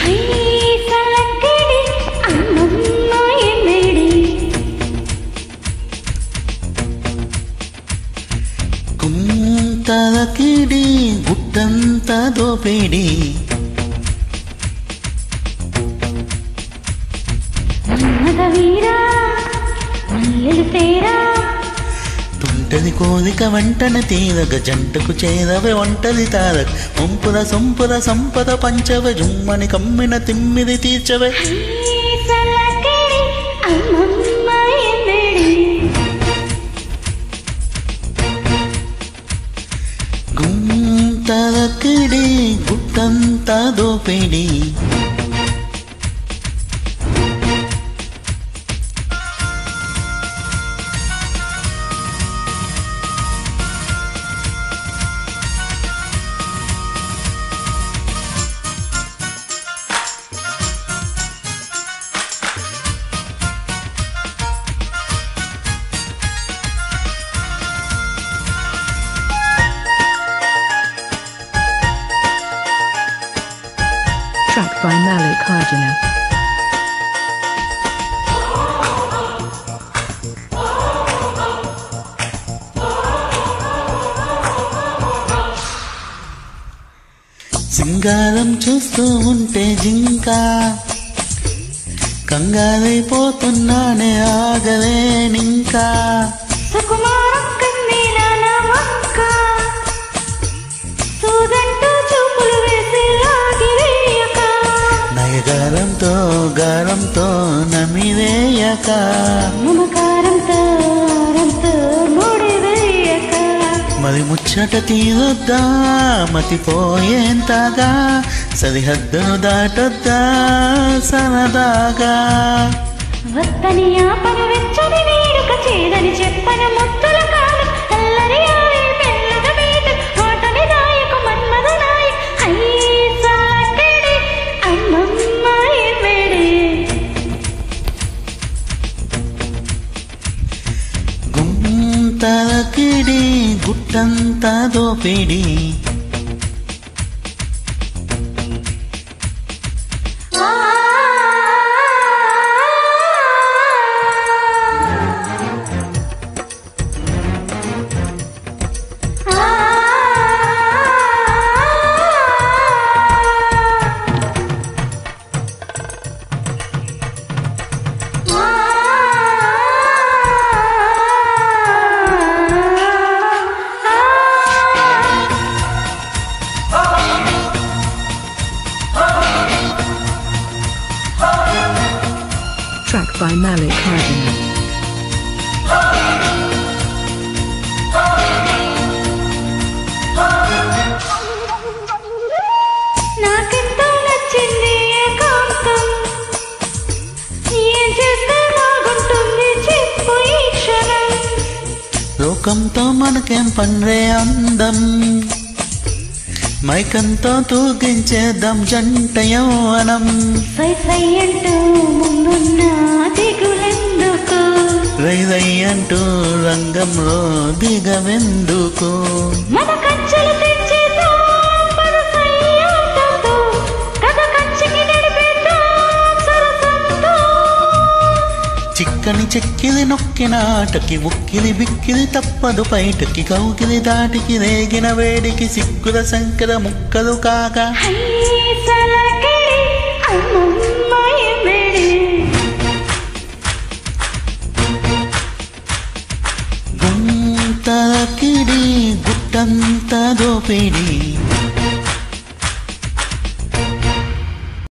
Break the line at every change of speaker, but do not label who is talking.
High సలకిడి అమ్మమ్మ ఎన్నడి
కుంతల కిడి గుట్టంత దోపిడి
మన్మథ వీరా మల్లెలు తేరా
తుంటది కోరిక వెంటన తీరగ జంటకు చేరవే ఒంటది తారక ముంపుల సొంపుల సంపద పంచవ జుమ్మని కమ్మిన తిమ్మిది తీర్చవే
హై సలకిడి అమ్మమ్మ ఎన్నడి
గుంతల కిడి గుట్టంత దోపిడి
Track by Malik Hardina.
సింగారం చూస్తూ ఉంటే జింకా కంగారైపోతున్నానే ఆగలేనింకా
సుకుమారం కన్నీల నవక్క సూదంటూ చూపులు వేసి లాగివేయక
నయగారంతో గారంతో నమిరేయక
మమకారంతో ఆరంతో ముడివేయక
మరి ముచ్చట తీరొద్దా మతిపోయేంతగా సరిహద్దును దాటొద్దా సరదాగా
వత్తని ఆపన వెచ్చని వేడుక చేదని చెప్పన ముత్తుల కాలం అల్లరి ఆయి మెల్లగ మీద ఆటని నాయకు మన్మద నాయక్ హై సాలకడి అమ్మమ్మ ఎవ్వడే
గుంతల కిడి గుట్టంత దోపిడి
Track by Malik Hardina.
నాకెంతో నచ్చింది ఏకాంతం ఏం చేస్తే బాగుంటుంది చెప్పు ఈ క్షణం
లోకంతో మనకేం పండ్రే అందం మైకంతో తూగించేద్దాం జంట యౌవనం
సై సై అంటూ ముందున్న దిగులెందుకు
రై రై అంటూ రంగంలో దిగవెందుకు
మన కంచెలు తెచ్చేద్దాం మన సై అంటూ కథ కంచెకి నడిపేద్దాం సరసంతో
చిక్కని చెక్కిలి నొక్కిన ఆటకి ఉక్కిలి బిక్కిలి తప్పదు బయటకి కౌకిలి దాటికి రేగిన వేడికి సిక్కుల సంకర ముక్కలు కాగా
హై సలకిడి అమ్మమ్మ ఎవ్వడే
గుంతల కిడి గుట్టంత దోపిడి